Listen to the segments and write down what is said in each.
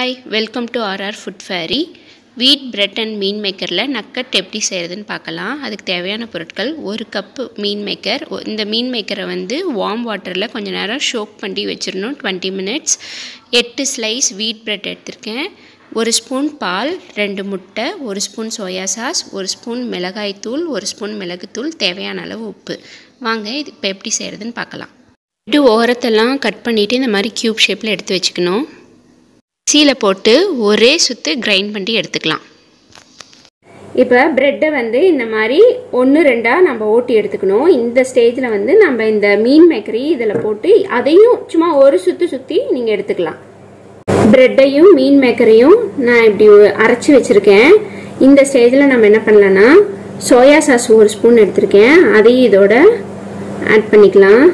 hi welcome to RR food fairy wheat bread and மீன் mackerel nugget எப்படி செய்கிறதுன்னு பார்க்கலாம் அதுக்கு தேவையான பொருட்கள் ஒரு கப்பு மீன் மேக்கர் ஒ- இந்த மீன் மேக்கரை வந்து வார்ம் வாட்டரில் கொஞ்ச நேரம் ஷோக் பண்ணி வச்சிடணும் டுவெண்ட்டி மினிட்ஸ் எட்டு ஸ்லைஸ் வீட் பிரெட் எடுத்திருக்கேன் ஒரு ஸ்பூன் பால் ரெண்டு முட்டை ஒரு ஸ்பூன் சோயா சாஸ் ஒரு ஸ்பூன் மிளகாய்த்தூள் ஒரு ஸ்பூன் மிளகுத்தூள் தேவையான அளவு உப்பு வாங்க இது இப்போ எப்படி செய்கிறதுன்னு பார்க்கலாம் இது ஓரத்தெல்லாம் கட் பண்ணிவிட்டு இந்த மாதிரி க்யூப் ஷேப்பில் எடுத்து வச்சுக்கணும் மிக்சியில் போட்டு ஒரே சுத்து கிரைண்ட் பண்ணி எடுத்துக்கலாம் இப்போ ப்ரெட்டை வந்து இந்த மாதிரி ஒன்று ரெண்டாக நம்ம ஓட்டி எடுத்துக்கணும் இந்த ஸ்டேஜில் வந்து நம்ம இந்த மீன் மேக்கரி இதில் போட்டு அதையும் சும்மா ஒரு சுற்றி சுற்றி நீங்கள் எடுத்துக்கலாம் ப்ரெட்டையும் மீன் மேக்கரையும் நான் இப்படி அரைச்சி வச்சுருக்கேன் இந்த ஸ்டேஜில் நம்ம என்ன பண்ணலான்னா சோயா சாஸ் ஒரு ஸ்பூன் எடுத்திருக்கேன் அதையும் இதோட ஆட் பண்ணிக்கலாம்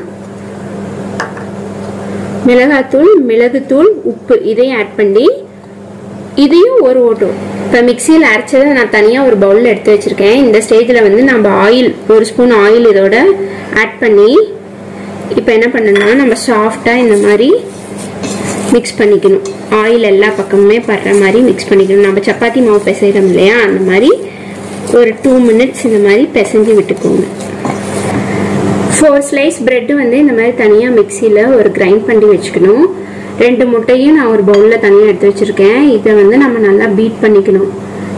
மிளகாத்தூள் மிளகுத்தூள் உப்பு இதையும் ஆட் பண்ணி இதையும் ஒரு ஓட்டும் இப்போ மிக்சியில் அரைச்சதை நான் தனியாக ஒரு பவுலில் எடுத்து வச்சுருக்கேன் இந்த ஸ்டேஜில் வந்து நம்ம ஆயில் ஒரு ஸ்பூன் ஆயில் இதோட ஆட் பண்ணி இப்போ என்ன பண்ணணும்னா நம்ம சாஃப்டாக இந்த மாதிரி மிக்ஸ் பண்ணிக்கணும் ஆயில் எல்லா பக்கமுமே படுற மாதிரி மிக்ஸ் பண்ணிக்கணும் நம்ம சப்பாத்தி மாவு பிசைகிறோம் இல்லையா அந்த மாதிரி ஒரு டூ மினிட்ஸ் இந்த மாதிரி பிசைஞ்சு விட்டுக்கோங்க ஃபோர் ஸ்லைஸ் பிரெட் வந்து இந்த மாதிரி தனியாக மிக்சியில் ஒரு கிரைண்ட் பண்ணி வச்சுக்கணும் ரெண்டு முட்டையும் நான் ஒரு பவுலில் தனியாக எடுத்து வச்சுருக்கேன் இதை வந்து நம்ம நல்லா பீட் பண்ணிக்கணும்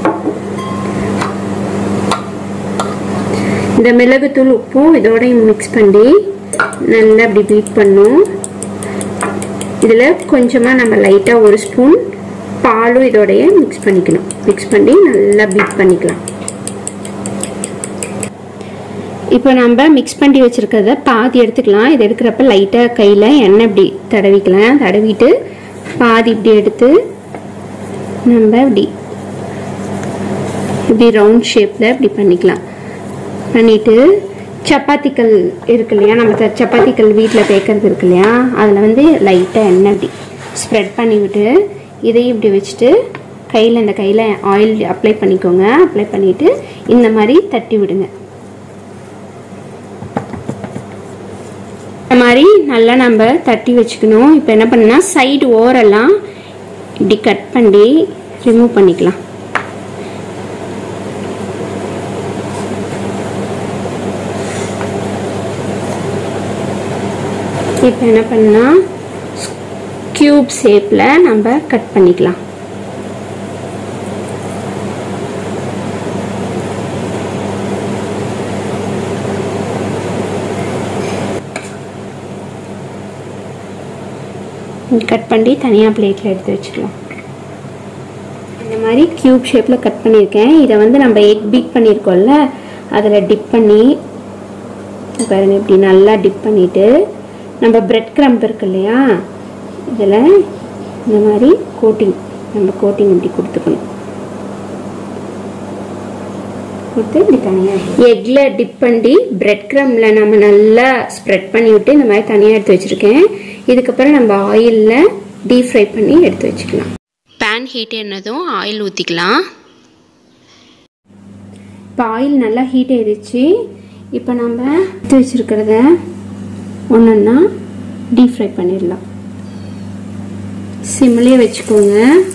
இந்த மிளகுத்தூள் உப்பும் இதோடையும் மிக்ஸ் பண்ணி நல்லா அப்படி பீட் பண்ணும் இதில் கொஞ்சமாக நம்ம லைட்டாக ஒரு ஸ்பூன் பாலும் இதோடைய மிக்ஸ் பண்ணிக்கணும் மிக்ஸ் பண்ணி நல்லா பீட் பண்ணிக்கலாம் இப்போ நம்ம மிக்ஸ் பண்ணி வச்சுருக்கிறத பாதி எடுத்துக்கலாம் இது எடுக்கிறப்ப லைட்டாக கையில் எண்ணெய் இப்படி தடவிக்கலாம் தடவிட்டு பாதி இப்படி எடுத்து நம்ம இப்படி இப்படி ரவுண்ட் ஷேப்பில் இப்படி பண்ணிக்கலாம் பண்ணிவிட்டு சப்பாத்திக்கல் இருக்கு இல்லையா நம்ம த- சப்பாத்திக்கல் வீட்டில் தேய்க்கிறது இருக்கு இல்லையா அதில் வந்து லைட்டாக எண்ணெய் இப்படி ஸ்ப்ரெட் பண்ணிவிட்டு இதையும் இப்படி வச்சுட்டு கையில் இந்த கையில் ஆயில் அப்ளை பண்ணிக்கோங்க அப்ளை பண்ணிவிட்டு இந்த மாதிரி தட்டி விடுங்க இந்த மாதிரி நல்லா நம்ம தட்டி வச்சுக்கணும் இப்போ என்ன பண்ணா சைடு ஓரெல்லாம் இப்படி கட் பண்ணி ரிமூவ் பண்ணிக்கலாம் இப்போ என்ன பண்ணா கியூப் ஷேப்பில் நம்ம கட் பண்ணிக்கலாம் கட் பண்ணி தனியாக பிளேட்டில் எடுத்து வச்சுக்கலாம் இந்த மாதிரி க்யூப் ஷேப்பில் கட் பண்ணியிருக்கேன் இதை வந்து நம்ம எக் பீட் பண்ணியிருக்கோம்ல அதில் டிப் பண்ணி பாருங்க இப்படி நல்லா டிப் பண்ணிவிட்டு நம்ம பிரெட் கிரம்ப் இருக்கு இல்லையா இதில் இந்த மாதிரி கோட்டிங் நம்ம கோட்டிங் இப்படி கொடுத்துக்கணும் கொடுத்து இப்படி தனியாக எக்கில் டிப் பண்ணி பிரெட் க்ரம்மில் நம்ம நல்லா ஸ்ப்ரெட் பண்ணி விட்டு இந்த மாதிரி தனியாக எடுத்து வச்சுருக்கேன் இதுக்கப்புறம் நம்ம ஆயிலில் டீப் ஃப்ரை பண்ணி எடுத்து வச்சுக்கலாம் பேன் ஹீட் என்னதும் ஆயில் ஊற்றிக்கலாம் இப்போ ஆயில் நல்லா ஹீட் ஆயிடுச்சு இப்போ நம்ம எடுத்து வச்சுருக்கிறத ஒன்றா டீப் ஃப்ரை பண்ணிடலாம் சிம்லேயே வச்சுக்கோங்க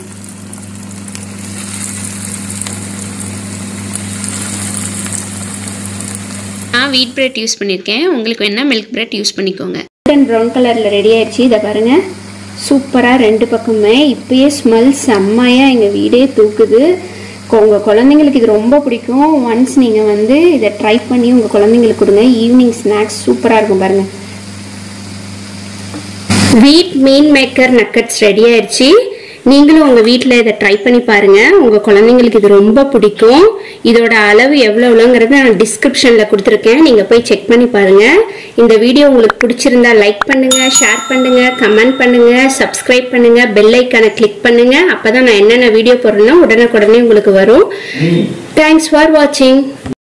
நான் வீட் பிரெட் யூஸ் பண்ணியிருக்கேன் உங்களுக்கு வேணால் மில்க் பிரெட் யூஸ் பண்ணிக்கோங்க கோல்டன் ப்ரௌன் கலரில் ரெடி ஆயிடுச்சு இதை பாருங்கள் சூப்பராக ரெண்டு பக்கமே இப்பயே ஸ்மெல் செம்மையாக எங்கள் வீடே தூக்குது கொ- உங்க குழந்தைங்களுக்கு இது ரொம்ப பிடிக்கும் ஒன்ஸ் நீங்கள் வந்து இதை ட்ரை பண்ணி உங்கள் குழந்தைங்களுக்கு கொடுங்க ஈவினிங் ஸ்நாக்ஸ் சூப்பராக இருக்கும் பாருங்கள் வீட் மீன் மேக்கர் நக்கட்ஸ் ரெடி ஆயிடுச்சு நீங்களும் உங்கள் வீட்டில் இதை ட்ரை பண்ணி பாருங்கள் உங்கள் குழந்தைங்களுக்கு இது ரொம்ப பிடிக்கும் இதோட அளவு எவ்வளோ எவ்வளோங்கிறத நான் டிஸ்கிரிப்ஷனில் கொடுத்துருக்கேன் நீங்கள் போய் செக் பண்ணி பாருங்கள் இந்த வீடியோ உங்களுக்கு பிடிச்சிருந்தா லைக் பண்ணுங்கள் ஷேர் பண்ணுங்கள் கமெண்ட் பண்ணுங்கள் சப்ஸ்கிரைப் பண்ணுங்கள் பெல் ஐக்கானை கிளிக் பண்ணுங்கள் அப்போ தான் நான் என்னென்ன வீடியோ போடுறேனோ உடனுக்குடனே உங்களுக்கு வரும் தேங்க்ஸ் ஃபார் வாட்சிங்